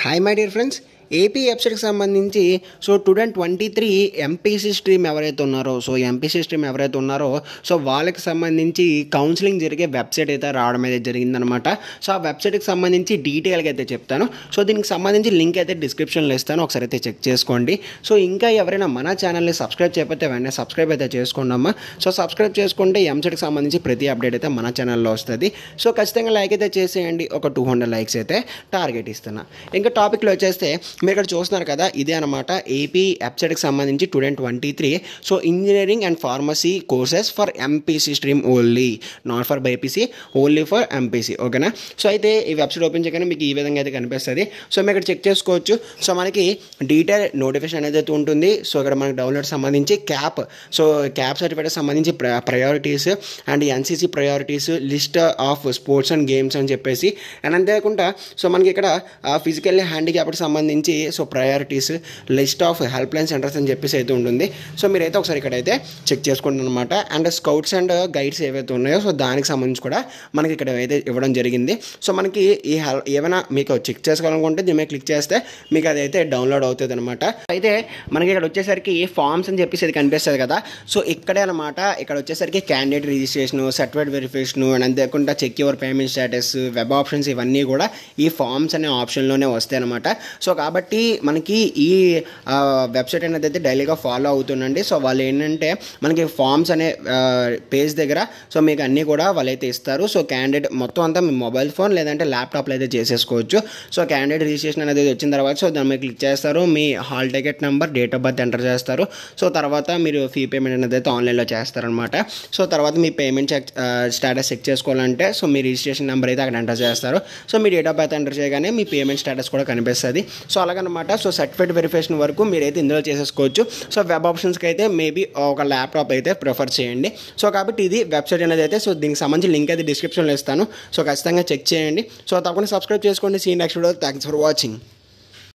hi my dear friends AP వెబ్సైట్కి సంబంధించి so two thousand twenty three MPC stream ఎవరైతే ఉన్నారో సో ఎంపీసీ స్ట్రీమ్ ఎవరైతే ఉన్నారో సో వాళ్ళకి సంబంధించి కౌన్సిలింగ్ జరిగే వెబ్సైట్ అయితే రావడం అయితే జరిగిందనమాట సో ఆ వెబ్సైట్కి సంబంధించి డీటెయిల్గా అయితే చెప్తాను సో దీనికి సంబంధించి లింక్ అయితే డిస్క్రిప్షన్లో ఇస్తాను ఒకసారి అయితే చెక్ చేసుకోండి సో ఇంకా ఎవరైనా మన ఛానల్ని సబ్స్క్రైబ్ చేయకపోతే వెంటనే సబ్స్క్రైబ్ అయితే చేసుకోండి అమ్మా సో సబ్స్క్రైబ్ చేసుకుంటే ఎంసెట్కి సంబంధించి ప్రతి అప్డేట్ అయితే మన ఛానల్లో వస్తుంది సో ఖచ్చితంగా లైక్ అయితే చేసేయండి ఒక టూ హండ్రెడ్ లైక్స్ అయితే టార్గెట్ ఇస్తున్నా ఇంకా టాపిక్లో వచ్చేస్తే మీరు ఇక్కడ చూస్తున్నారు కదా ఇదే అనమాట ఏపీ వెబ్సైట్కి సంబంధించి two thousand twenty three so engineering and pharmacy courses for MPC stream only not for BiPC only for MPC ఓకేనా సో అయితే ఈ వెబ్సైట్ ఓపెన్ చేయగానే మీకు ఈ విధంగా అయితే కనిపిస్తుంది సో మీరు ఇక్కడ చెక్ చేసుకోవచ్చు సో మనకి డీటెయిల్ నోటిఫికేషన్ అనేది అయితే ఉంటుంది సో ఇక్కడ మనకి డౌన్లోడ్ సంబంధించి క్యాప్ సో క్యాప్ సర్టిఫికేట్ సంబంధించి priorities and NCC priorities list of sports and games అని చెప్పేసి అండ్ అంతేకాకుండా సో మనకి ఇక్కడ ఫిజికల్లీ హ్యాండిక్యాప్కి సంబంధించి so priorities list of help line centres అని చెప్పేసి అయితే ఉంటుంది సో మీరైతే ఒకసారి ఇక్కడైతే చెక్ చేసుకోండి అనమాట అండ్ స్కౌట్స్ అండ్ గైడ్స్ ఏవైతే ఉన్నాయో సో దానికి సంబంధించి కూడా మనకి ఇక్కడ అయితే ఇవ్వడం జరిగింది సో మనకి ఈ హెల్ ఏమైనా మీకు చెక్ చేసుకోవాలనుకుంటే దీని మీద క్లిక్ చేస్తే మీకు అదైతే డౌన్లోడ్ అవుతుంది అనమాట అయితే మనకి ఇక్కడ వచ్చేసరికి ఫామ్స్ అని చెప్పేసి అది కనిపిస్తుంది కదా సో ఇక్కడే అనమాట ఇక్కడ వచ్చేసరికి candidate registration certificate verification and అంతేకాకుండా check your payment status web options ఇవన్నీ కూడా ఈ ఫామ్స్ అనే ఆప్షన్లోనే వస్తాయి అనమాట సో కాబట్టి మనకి ఈ వెబ్సైట్ అనేది అయితే డైలీగా ఫాలో అవుతుండండి సో వాళ్ళు ఏంటంటే మనకి ఫామ్స్ అనే పేజ్ దగ్గర సో మీకు అన్నీ కూడా వాళ్ళైతే ఇస్తారు సో క్యాండిడేట్ మొత్తం అంతా మీ మొబైల్ ఫోన్ లేదంటే ల్యాప్టాప్లో అయితే చేసేసుకోవచ్చు సో క్యాండిడేట్ రిజిస్ట్రేషన్ అనేది వచ్చిన తర్వాత సో దాని మీద క్లిక్ చేస్తారు మీ hall ticket number date of birth enter చేస్తారు సో తర్వాత మీరు ఫీ పేమెంట్ అనేది అయితే ఆన్లైన్లో చేస్తారనమాట సో తర్వాత మీ పేమెంట్ చెక్ స్టేటస్ చెక్ చేసుకోవాలంటే సో మీ రిజిస్ట్రేషన్ నెంబర్ అయితే అక్కడ ఎంటర్ చేస్తారు సో మీ డేట్ ఆఫ్ బర్త్ ఎంటర్ చేయగానే మీ పేమెంట్ స్టేటస్ కూడా కనిపిస్తుంది సో అలాగనమాట సో సర్టిఫికేట్ వెరిఫికేషన్ వరకు మీరైతే ఇందులో చేసేసుకోవచ్చు సో వెబ్ ఆప్షన్స్కి అయితే మేబీ ఒక ల్యాప్టాప్ అయితే ప్రిఫర్ చేయండి సో కాబట్టి ఇది వెబ్సైట్ అనేది అయితే సో దీనికి సంబంధించి లింక్ అయితే డిస్క్రిప్షన్లో ఇస్తాను సో ఖచ్చితంగా చెక్ చేయండి సో తప్పకుండా సబ్స్క్రైబ్ చేసుకోండి see next video thanks for watching